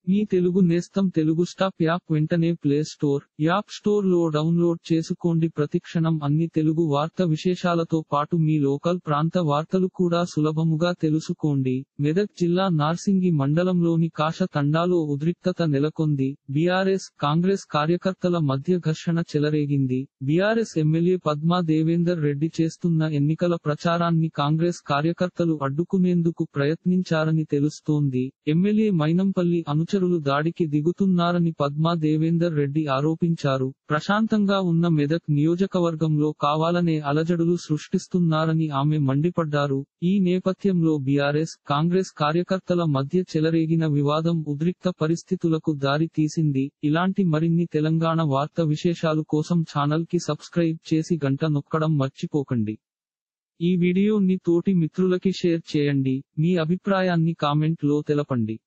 మీ తెలుగు నేస్తం Telugu stop app వెంటనే play store app store లో డౌన్లోడ్ చేసుకోండి ప్రతిక్షణం అన్ని తెలుగు వార్త విశేషాలతో పాటు మీ లోకల్ ప్రాంత వార్తలు కూడా సులభముగా తెలుసుకోండి మెదక్ జిల్లా నార్సింగి మండలంలోని కాష తండాలో ఉద్రిక్తత నెలకొంది బీఆర్ఎస్ కాంగ్రెస్ కార్యకర్తల మధ్య ఘర్షణ చెలరేగింది బీఆర్ఎస్ ఎమ్మెల్యే పద్మా దేవేందర్ రెడ్డి చేస్తున్న ఎన్నికల ప్రచారాన్ని కాంగ్రెస్ కార్యకర్తలు అడ్డుకునేందుకు ప్రయత్నించారని తెలుస్తోంది ఎమ్మెల్యే మైనంపల్లి అనుచరులు దాడికి దిగుతున్నారని పద్మా దేవేందర్ రెడ్డి ఆరోపించారు ప్రశాంతంగా ఉన్న మెదక్ నియోజకవర్గంలో కావాలనే అలజడులు సృష్టిస్తున్నారని ఆమె మండిపడ్డారు ఈ నేపథ్యంలో బీఆర్ఎస్ కాంగ్రెస్ కార్యకర్తల మధ్య చెలరేగిన వివాదం ఉద్రిక్త పరిస్థితులకు దారి తీసింది ఇలాంటి మరిన్ని తెలంగాణ వార్త విశేషాలు కోసం ఛానల్ కి సబ్స్క్రైబ్ చేసి గంట నొక్కడం మర్చిపోకండి ఈ వీడియోని తోటి మిత్రులకి షేర్ చేయండి మీ అభిప్రాయాన్ని కామెంట్ లో తెలపండి